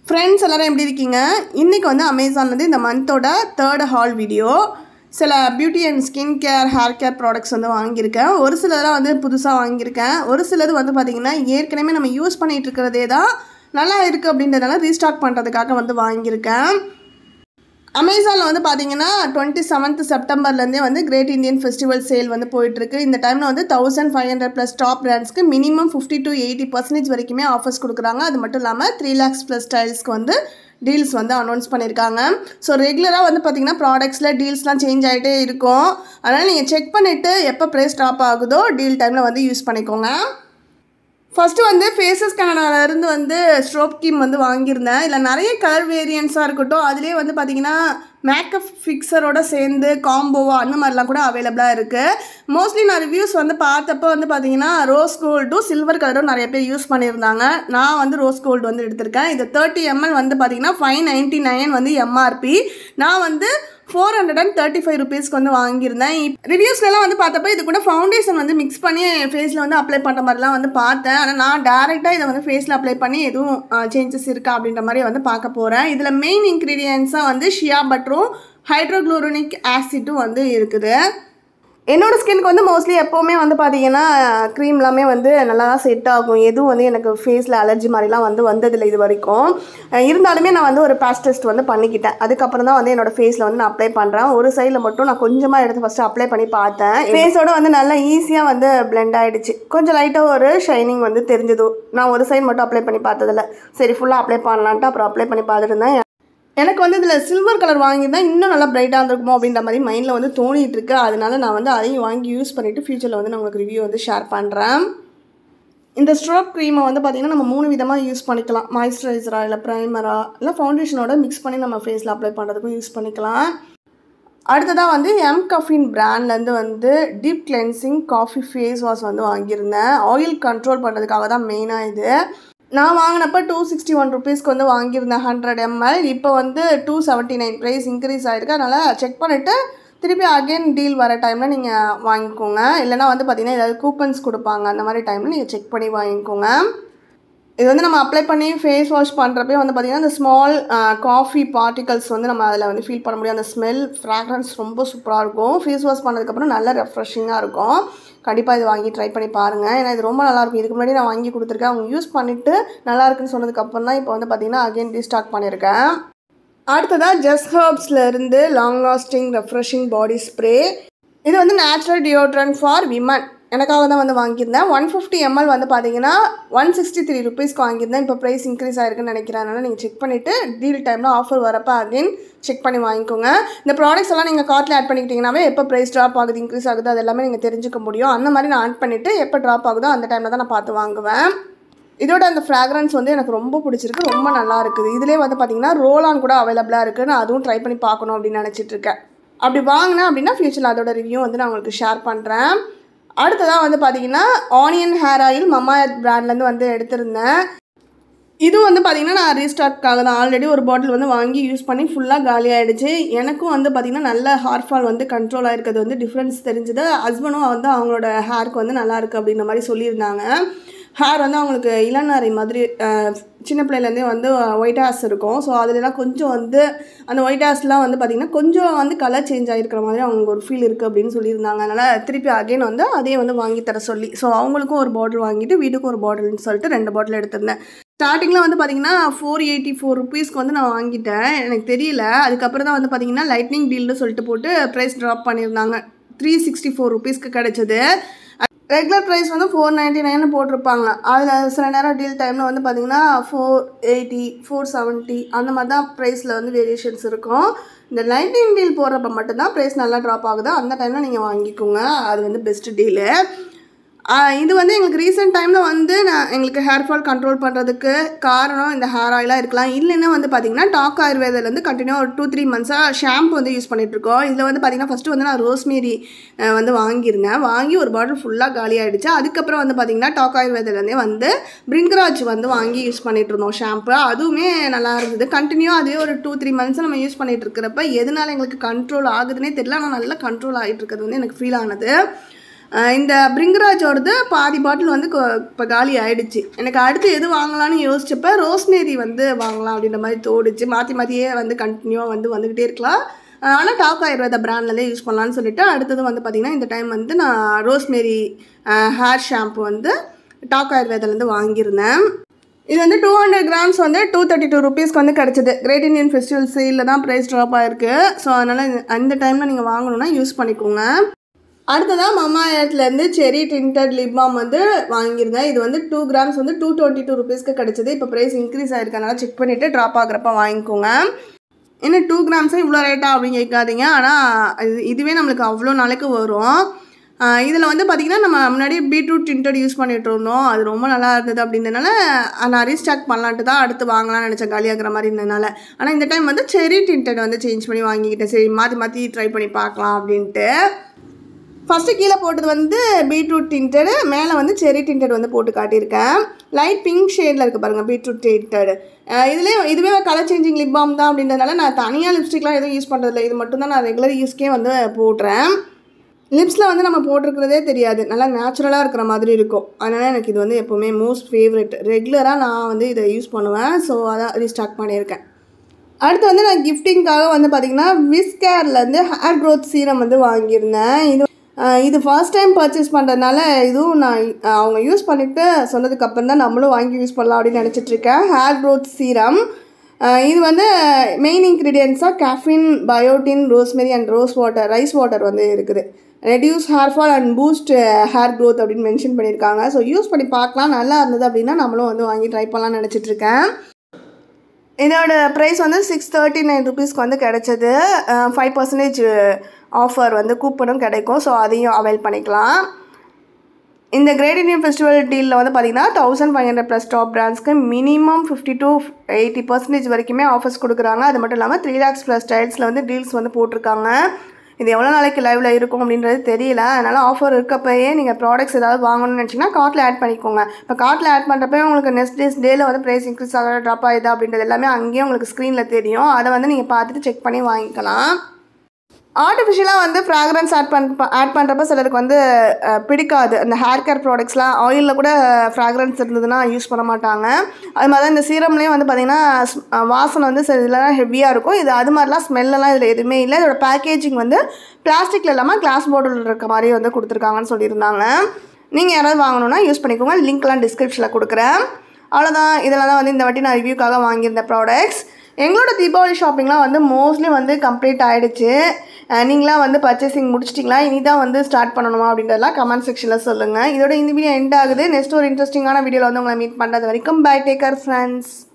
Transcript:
friends எல்லாரும் எப்படி இருக்கீங்க இன்றைக்கி வந்து அமேசான் வந்து இந்த மந்தோட தேர்ட் ஹால் வீடியோ சில beauty and skin care hair care products வந்து வாங்கியிருக்கேன் ஒரு சிலதெல்லாம் வந்து புதுசாக வாங்கியிருக்கேன் ஒரு சிலது வந்து பார்த்திங்கன்னா ஏற்கனவே நம்ம யூஸ் பண்ணிகிட்டு இருக்கிறதே தான் நல்லா இருக்குது அப்படின்றதுனால ரீஸ்டாக் பண்ணுறதுக்காக வந்து வாங்கியிருக்கேன் அமேசானில் வந்து பார்த்தீங்கன்னா டுவெண்ட்டி செவன்த் செப்டம்பர்லேருந்தே வந்து கிரேட் இந்தியன் ஃபெஸ்டிவல் சேல் வந்து போயிட்டுருக்கு இந்த டைமில் வந்து thousand five hundred plus top பிராண்ட்ஸ்க்கு minimum fifty to eighty percentage வரைக்குமே ஆஃபர்ஸ் கொடுக்குறாங்க அது மட்டும் இல்லாமல் த்ரீ லேக்ஸ் ப்ளஸ் ஸ்டைல்ஸ்க்கு வந்து டீல்ஸ் வந்து அனௌன்ஸ் பண்ணியிருக்காங்க ஸோ ரெகுலராக வந்து பார்த்தீங்கன்னா ப்ராடக்ட்ஸில் டீல்ஸ்லாம் சேஞ்ச் ஆகிட்டே இருக்கும் அதனால் நீங்கள் செக் பண்ணிவிட்டு எப்போ ப்ரைஸ் ட்ராப் ஆகுதோ டீல் டைமில் வந்து யூஸ் பண்ணிக்கோங்க ஃபஸ்ட்டு வந்து ஃபேஸஸ் கனடாலேருந்து வந்து ஸ்ட்ரோப் கீம் வந்து வாங்கியிருந்தேன் இதில் நிறைய கலர் வேரியன்ஸாக இருக்கட்டும் அதுலேயே வந்து பார்த்திங்கன்னா மேக்கப் ஃபிக்ஸரோட சேர்ந்து காம்போவா அந்த மாதிரிலாம் கூட அவைலபிளாக இருக்குது மோஸ்ட்லி நான் ரிவ்யூஸ் வந்து பார்த்தப்போ வந்து பார்த்தீங்கன்னா ரோஸ் கோல்டும் சில்வர் கலரும் நிறைய பேர் யூஸ் பண்ணியிருந்தாங்க நான் வந்து ரோஸ் கோல்டு வந்து எடுத்திருக்கேன் இது தேர்ட்டி எம்எல் வந்து பார்த்தீங்கன்னா ஃபைவ் நைன்ட்டி நைன் வந்து எம்ஆர்பி நான் வந்து four hundred and thirty five ருபீஸ்க்கு வந்து வாங்கியிருந்தேன் ரிவ்யூஸ்லாம் வந்து பார்த்தப்போ இது கூட ஃபவுண்டேஷன் வந்து மிக்ஸ் பண்ணி ஃபேஸில் வந்து அப்ளை பண்ணுற மாதிரிலாம் வந்து பார்த்தேன் ஆனால் நான் டேரெக்டாக இதை வந்து ஃபேஸில் அப்ளை பண்ணி எதுவும் சேஞ்சஸ் இருக்கா அப்படின்ற மாதிரி வந்து பார்க்க போகிறேன் இதில் மெயின் இன்க்ரீடியன்ஸாக வந்து ஷியா பட்டரும் ஹைட்ரோக்ளோரோனிக் ஆசிட்டும் வந்து இருக்குது என்னோடய ஸ்கின்க்கு வந்து மோஸ்ட்லி எப்போவுமே வந்து பார்த்தீங்கன்னா க்ரீம் எல்லாமே வந்து நல்லா தான் செட் ஆகும் எதுவும் வந்து எனக்கு ஃபேஸில் அலர்ஜி மாதிரிலாம் வந்து வந்ததில்லை இது வரைக்கும் அஹ் இருந்தாலுமே நான் வந்து ஒரு பேஸ் டெஸ்ட் வந்து பண்ணிக்கிட்டேன் அதுக்கப்புறம் தான் வந்து என்னோடய ஃபேஸில் வந்து நான் அப்ளை பண்ணுறேன் ஒரு சைடில் மட்டும் நான் கொஞ்சமாக எடுத்து ஃபஸ்ட்டு அப்ளை பண்ணி பார்த்தேன் ஃபேஸோட வந்து நல்லா ஈஸியாக வந்து பிளெண்ட் ஆகிடுச்சு கொஞ்சம் லைட்டாக ஒரு ஷைனிங் வந்து தெரிஞ்சது நான் ஒரு சைடு மட்டும் அப்ளை பண்ணி பார்த்ததில்ல சரி ஃபுல்லாக அப்ளை பண்ணலான்ட்டு அப்புறம் அப்ளை பண்ணி பார்த்துட்டு இருந்தேன் எனக்கு வந்து இதில் சில்வர் கலர் வாங்கியிருந்தா இன்னும் நல்லா பிரைட்டாக இருந்திருக்குமோ அப்படின்ற மாதிரி மைண்டில் வந்து தோணிட்டு இருக்கு அதனால நான் வந்து அதையும் வாங்கி யூஸ் பண்ணிவிட்டு ஃப்யூச்சரில் வந்து நான் உங்களுக்கு ரிவ்யூ வந்து ஷேர் பண்ணுறேன் இந்த ஸ்ட்ரோப் க்ரீமை வந்து பார்த்திங்கன்னா நம்ம மூணு விதமாக யூஸ் பண்ணிக்கலாம் மாய்ஸ்சரைசரா இல்லை ப்ரைமரா இல்லை ஃபவுண்டேஷனோட மிக்ஸ் பண்ணி நம்ம ஃபேஸில் அப்ளை பண்ணுறதுக்கும் யூஸ் பண்ணிக்கலாம் அடுத்ததாக வந்து எம் கஃபின் பிராண்ட்லேருந்து வந்து deep cleansing coffee face wash வந்து வாங்கியிருந்தேன் ஆயில் கண்ட்ரோல் பண்ணுறதுக்காக தான் மெயினாக இது நான் வாங்கினப்ப டூ சிக்ஸ்டி ஒன் ருபீஸ்க்கு வந்து வாங்கியிருந்தேன் ஹண்ட்ரட் எம்எல் இப்போ வந்து two seventy nine price increase ஆகிருக்கு அதனால் செக் பண்ணிவிட்டு திருப்பி அகைன் டீல் வர டைமில் நீங்கள் வாங்கிக்கோங்க இல்லைனா வந்து பார்த்தீங்கன்னா ஏதாவது கூப்பன்ஸ் கொடுப்பாங்க அந்த மாதிரி டைமில் நீங்கள் செக் பண்ணி வாங்கிக்கோங்க இது வந்து நம்ம அப்ளை பண்ணி ஃபேஸ் வாஷ் பண்ணுறப்பே வந்து பார்த்திங்கன்னா அந்த ஸ்மால் காஃபி பார்ட்டிகல்ஸ் வந்து நம்ம அதில் வந்து ஃபீல் பண்ண முடியும் அந்த ஸ்மெல் ஃப்ராக்ரன்ஸ் ரொம்ப சூப்பராக இருக்கும் ஃபேஸ் வாஷ் பண்ணதுக்கப்புறம் நல்ல ரெஃப்ரெஷிங்காக இருக்கும் கண்டிப்பாக இது வாங்கி ட்ரை பண்ணி பாருங்கள் ஏன்னா இது ரொம்ப நல்லாயிருக்கும் இதுக்கு முன்னாடி நான் வாங்கி கொடுத்துருக்கேன் அவங்க யூஸ் பண்ணிவிட்டு நல்லா இருக்குன்னு சொன்னதுக்கப்புறம் தான் இப்போ வந்து பார்த்திங்கன்னா அகைன் ரீஸ்டார்ட் பண்ணியிருக்கேன் அடுத்ததாக ஜஸ்ட் ஹர்ப்ஸில் இருந்து long lasting refreshing body spray இது வந்து நேச்சுரல் டியோட்ரண்ட் ஃபார் விமன் எனக்காக தான் வந்து வாங்கியிருந்தேன் ஒன் ஃபிஃப்டி எம்எல் வந்து பார்த்தீங்கன்னா ஒன் சிக்ஸ்டி த்ரீ ருபீஸ்க்கு வாங்கியிருந்தேன் இப்போ ப்ரைஸ் இன்க்ரீஸ் ஆயிருக்குன்னு நினைக்கிறேன் அதனால் நீங்கள் செக் பண்ணிவிட்டு டீல் டைமில் ஆஃபர் வரப்போ அகைன் செக் பண்ணி வாங்கிக்கோங்க இந்த ப்ராடக்ட்ஸ் எல்லாம் நீங்கள் கார்ட்டில் ஆட் பண்ணிக்கிட்டீங்கன்னாவே எப்போ ப்ரைஸ் ட்ராப் ஆகுது இன்க்ரீஸ் ஆகுது அது எல்லாமே நீங்கள் தெரிஞ்சுக்க முடியும் அந்த மாதிரி நான் ஆட் பண்ணிவிட்டு எப்போ ட்ராப் ஆகுதோ அந்த டைமில் தான் நான் பார்த்து வாங்குவேன் இதோட அந்த ஃப்ராக்ரன்ஸ் வந்து எனக்கு ரொம்ப பிடிச்சிருக்கு ரொம்ப நல்லா இருக்குது இதிலே வந்து பார்த்தீங்கன்னா ரோலான் கூட அவைலபிளாக இருக்குது நான் அதுவும் ட்ரை பண்ணி பார்க்கணும் அப்படின்னு நினச்சிட்டு இருக்கேன் அப்படி வாங்கினேன் அப்படின்னா ஃபியூச்சரில் அதோட ரிவ்யூ வந்து நான் உங்களுக்கு ஷேர் பண்ணுறேன் அடுத்ததாக வந்து பார்த்தீங்கன்னா ஆனியன் ஹேர் ஆயில் மமாயத் பிராண்ட்லேருந்து வந்து எடுத்திருந்தேன் இது வந்து பார்த்திங்கன்னா நான் ரீஸ்டார்ட்காக தான் ஆல்ரெடி ஒரு பாட்டில் வந்து வாங்கி யூஸ் பண்ணி ஃபுல்லாக காலி ஆகிடுச்சு எனக்கும் வந்து பார்த்திங்கன்னா நல்ல ஹேர் ஃபால் வந்து கண்ட்ரோல் ஆகிருக்கிறது வந்து டிஃப்ரென்ஸ் தெரிஞ்சுது ஹஸ்பண்டும் வந்து அவங்களோட ஹேருக்கு வந்து நல்லா இருக்குது அப்படின்ற மாதிரி சொல்லியிருந்தாங்க ஹேர் வந்து அவங்களுக்கு இளநரை மாதிரி சின்ன பிள்ளையிலேருந்தே வந்து ஒயிட் ஹேர்ஸ் இருக்கும் ஸோ அதுலலாம் கொஞ்சம் வந்து அந்த ஒயிட் ஹேர்ஸ்லாம் வந்து பார்த்திங்கன்னா கொஞ்சம் வந்து கலர் சேஞ்ச் ஆகிருக்கிற மாதிரி அவங்க ஒரு ஃபீல் இருக்குது அப்படின்னு சொல்லியிருந்தாங்க அதனால் திருப்பி அகைன் வந்து அதே வந்து வாங்கி தர சொல்லி ஸோ அவங்களுக்கும் ஒரு பாட்டில் வாங்கிட்டு வீட்டுக்கும் ஒரு பாட்டில்னு சொல்லிட்டு ரெண்டு பாட்டில் எடுத்திருந்தேன் ஸ்டார்டிங்கில் வந்து பார்த்தீங்கன்னா ஃபோர் எயிட்டி ஃபோர் ருபீஸ்க்கு வந்து நான் வாங்கிட்டேன் எனக்கு தெரியல அதுக்கப்புறம் தான் வந்து பார்த்தீங்கன்னா லைட்னிங் டீல்னு சொல்லிட்டு போட்டு ப்ரைஸ் ட்ராப் பண்ணியிருந்தாங்க த்ரீ சிக்ஸ்டி ஃபோர் ருபீஸ்க்கு கிடச்சிது ரெகுலர் ப்ரைஸ் வந்து ஃபோர் நைன்ட்டி நைன் போட்டிருப்பாங்க அதில் சில நேரம் டீல் டைமில் வந்து பார்த்தீங்கன்னா ஃபோர் எயிட்டி ஃபோர் செவன்ட்டி அந்த மாதிரி தான் ப்ரைஸில் வந்து வேரியேஷன்ஸ் இருக்கும் இந்த லைட்டிங் டீல் போடுறப்ப மட்டும்தான் ப்ரைஸ் நல்லா ட்ராப் ஆகுது அந்த டைமில் நீங்கள் வாங்கிக்கோங்க அது வந்து பெஸ்ட் டீலு இது வந்து எங்களுக்கு ரீசெண்ட் டைமில் வந்து நான் எங்களுக்கு ஹேர் ஃபால் கண்ட்ரோல் பண்ணுறதுக்கு காரணம் இந்த ஹேர் ஆயிலாக இருக்கலாம் இல்லைன்னா வந்து பார்த்திங்கன்னா டாக் ஆயுர்வேதிலேருந்து கண்டினியூ ஒரு டூ த்ரீ மந்த்ஸாக ஷாம்பு வந்து யூஸ் பண்ணிகிட்ருக்கோம் இதில் வந்து பார்த்திங்கன்னா ஃபஸ்ட்டு வந்து நான் ரோஸ்மேரி வந்து வாங்கியிருந்தேன் வாங்கி ஒரு பாட்டில் ஃபுல்லாக காலி ஆகிடுச்சு அதுக்கப்புறம் வந்து பார்த்திங்கன்னா டாக் ஆயுர்வேதிலேருந்தே வந்து பிரிங்கராஜ் வந்து வாங்கி யூஸ் பண்ணிகிட்டு இருந்தோம் ஷாம்பு அதுவுமே நல்லா இருந்தது கண்டினியூ அதே ஒரு டூ த்ரீ மந்த்ஸ் நம்ம யூஸ் பண்ணிகிட்டு இருக்கிறப்ப எதனால எங்களுக்கு கண்ட்ரோல் ஆகுதுன்னே தெரியல ஆனால் நல்லா கண்ட்ரோல் ஆகிட்டு இருக்கிறது வந்து எனக்கு ஃபீல் ஆனது அஹ் இந்த பிரிங்கராஜோடது பாதி பாட்டில் வந்து இப்போ காலி ஆயிடுச்சு எனக்கு அடுத்து எது வாங்கலாம்னு யோசிச்சப்ப ரோஸ்மேரி வந்து வாங்கலாம் அப்படின்ற மாதிரி தோடுச்சு மாற்றி மாற்றியே வந்து கண்டினியூவாக வந்து வந்துக்கிட்டே இருக்கலாம் ஆனால் டாப் ஆயுர்வேதா பிராண்ட்லேயே யூஸ் பண்ணலான்னு சொல்லிட்டு அடுத்தது வந்து பார்த்திங்கன்னா இந்த டைம் வந்து நான் ரோஸ்மேரி ஹேர் ஷாம்பு வந்து டாக் ஆயுர்வேதாலேருந்து வாங்கியிருந்தேன் இது வந்து டூ ஹண்ட்ரட் கிராம்ஸ் வந்து டூ தேர்ட்டி டூ ருபீஸ்க்கு வந்து கிடச்சிது கிரேட் இண்டியன் ஃபெஸ்டிவல் சேலில் தான் ப்ரைஸ் ட்ராப் ஆயிருக்கு ஸோ அதனால் அந்த டைமில் நீங்கள் வாங்கணுன்னா யூஸ் பண்ணிக்கோங்க அடுத்ததாக மம்மா ஏர்ட்லேருந்து செரி டிண்டட் லிப் பாம் வந்து வாங்கியிருந்தேன் இது வந்து டூ கிராம்ஸ் வந்து டூ டுவெண்ட்டி டூ ருபீஸ்க்கு கிடச்சிது இப்போ ப்ரைஸ் இன்க்ரீஸ் ஆயிருக்கனால செக் பண்ணிவிட்டு ட்ராப் ஆகுறப்ப வாங்கிக்கோங்க என்ன டூ கிராம்ஸே இவ்வளோ ரேட்டா அப்படின்னு கேட்காதீங்க ஆனால் இது இதுவே நம்மளுக்கு அவ்வளோ நாளைக்கு வரும் இதில் வந்து பார்த்திங்கன்னா நம்ம முன்னாடி பீட்ரூட் டிண்டட் யூஸ் பண்ணிட்டு இருந்தோம் அது ரொம்ப நல்லா இருந்தது அப்படின்றனால நான் ரீஸ்டாக் பண்ணலான்ட்டு தான் அடுத்து வாங்கலாம்னு நினச்சேன் காலியாகிற மாதிரி இருந்ததுனால ஆனால் இந்த டைம் வந்து செரி டிண்டட் வந்து சேஞ்ச் பண்ணி வாங்கிக்கிட்டேன் சரி மாற்றி மாற்றி ட்ரை பண்ணி பார்க்கலாம் அப்படின்ட்டு ஃபஸ்ட்டு கீழே போட்டது வந்து பீட்ரூட் டிண்டடு மேலே வந்து செரி டிண்டட் வந்து போட்டு காட்டியிருக்கேன் லைட் பிங்க் ஷேடில் இருக்குது பாருங்கள் பீட்ரூட் டிண்டட் இதுலேயே இதுவே கலர் சேஞ்சிங் லிப் பாம் தான் அப்படின்றதுனால நான் தனியாக லிப்ஸ்டிக்லாம் எதுவும் யூஸ் பண்ணுறதில்ல இது மட்டும் தான் நான் ரெகுலர் யூஸ்க்கே வந்து போடுறேன் லிப்ஸில் வந்து நம்ம போட்டிருக்கிறதே தெரியாது நல்லா நேச்சுரலாக இருக்கிற மாதிரி இருக்கும் அதனால் எனக்கு இது வந்து எப்போவுமே மோஸ்ட் ஃபேவரட் ரெகுலராக நான் வந்து இதை யூஸ் பண்ணுவேன் ஸோ அதான் ரீஸ்டார்ட் பண்ணியிருக்கேன் அடுத்து வந்து நான் கிஃப்டிங்காக வந்து பார்த்திங்கன்னா விஸ்கேர்லேருந்து ஹேர் க்ரோத் சீரம் வந்து வாங்கியிருந்தேன் இது ஆஹ் இது ஃபர்ஸ்ட் டைம் பர்ச்சேஸ் பண்ணுறதுனால இதுவும் நான் ஆஹ் அவங்க யூஸ் பண்ணிவிட்டு சொன்னதுக்கு அப்புறம் தான் நம்மளும் வாங்கி யூஸ் பண்ணலாம் அப்படின்னு நினச்சிட்ருக்கேன் ஹேர் க்ரோத் சீரம் இது வந்து மெயின் இன்க்ரீடியன்ஸாக caffeine biotin rosemary and rose water rice water வந்து இருக்குது reduce hair fall and boost hair growth அப்படின்னு மென்ஷன் பண்ணியிருக்காங்க ஸோ யூஸ் பண்ணி பார்க்கலாம் நல்லா இருந்தது அப்படின்னா நம்மளும் வந்து வாங்கி ட்ரை பண்ணலாம்னு நினச்சிட்ருக்கேன் இதோட ப்ரைஸ் வந்து சிக்ஸ் தேர்ட்டி நைன் ருபீஸ்க்கு வந்து கிடச்சது ஃபைவ் பர்சன்டேஜ் ஆஃபர் வந்து கூப்பனும் கிடைக்கும் ஸோ அதையும் அவைல் பண்ணிக்கலாம் இந்த கிரேட் இண்டியன் ஃபெஸ்டிவல் டீலில் வந்து பார்த்தீங்கன்னா thousand five hundred plus top பிராண்ட்ஸ்க்கு minimum fifty to eighty percentage வரைக்குமே ஆஃபர்ஸ் கொடுக்குறாங்க அது மட்டும் இல்லாமல் த்ரீ லேக்ஸ் ப்ளஸ் ஸ்டைல்ஸில் வந்து டீல்ஸ் வந்து போட்டிருக்காங்க இது எவ்வளோ நாளைக்கு லைவில் இருக்கும் அப்படின்றது தெரியல அதனால் ஆஃபர் இருக்கப்பயே நீங்கள் ப்ராடக்ட்ஸ் ஏதாவது வாங்கணும்னு நினச்சிங்கன்னா கார்ட்டில் ஆட் பண்ணிக்கோங்க இப்போ கார்ட்டில் ஆட் பண்ணுறப்ப உங்களுக்கு நெக்ஸ்ட் டேஸ் டேயில் வந்து ப்ரைஸ் இன்க்ரீஸ் ஆகிற ட்ராப் ஆகுது அப்படின்றது எல்லாமே அங்கேயே உங்களுக்கு ஸ்க்ரீனில் தெரியும் அதை வந்து நீங்கள் பார்த்துட்டு செக் பண்ணி வாங்கிக்கலாம் ஆர்டிஃபிஷியலாக வந்து ஃப்ராக்ரன்ஸ் ஆட் பண் ஆட் பண்ணுறப்ப சிலருக்கு வந்து அஹ், பிடிக்காது அந்த ஹேர் கேர் ப்ராடக்ட்ஸ்லாம் ஆயிலில் கூட ஃப்ராக்ரன்ஸ் இருந்ததுன்னா யூஸ் பண்ண மாட்டாங்க அது மாதிரி தான் இந்த சீரம்லேயும் வந்து பார்த்திங்கன்னா ஸ்- அஹ், வாசனை வந்து சில இதெல்லாம் ஹெவியாக இருக்கும் இது அது மாதிரிலாம் ஸ்மெல்லாம் இதில் எதுவுமே இல்லை இதோட பேக்கேஜிங் வந்து பிளாஸ்டிக்கில் இல்லாமல் கிளாஸ் பாட்டில் இருக்க மாதிரி வந்து கொடுத்துருக்காங்கன்னு சொல்லியிருந்தாங்க நீங்கள் யாராவது வாங்கணுன்னா யூஸ் பண்ணிக்கோங்க லிங்க்லாம் டிஸ்கிரிப்ஷனில் கொடுக்குறேன் அவ்வளோதான் இதெல்லாம் தான் வந்து இந்த வாட்டி நான் ரிவ்யூக்காக வாங்கியிருந்த ப்ராடக்ட்ஸ் எங்களோட தீபாவளி ஷாப்பிங்லாம் வந்து மோஸ்ட்லி வந்து கம்ப்ளீட் ஆகிடுச்சு நீங்களாம் வந்து பர்ச்சேசிங் முடிச்சிட்டிங்களா இனி தான் வந்து ஸ்டார்ட் பண்ணணுமா அப்படின்றதெல்லாம் கமெண்ட் செக்ஷனில் சொல்லுங்கள் இதோட இந்த வீடியோ எண்ட் ஆகுது நெக்ஸ்ட் ஒரு இன்ட்ரெஸ்டிங்கான வீடியோவில் வந்து உங்களை மீட் பண்ணுறது வரைக்கும் பை டேக்கர் ஃப்ரெண்ட்ஸ்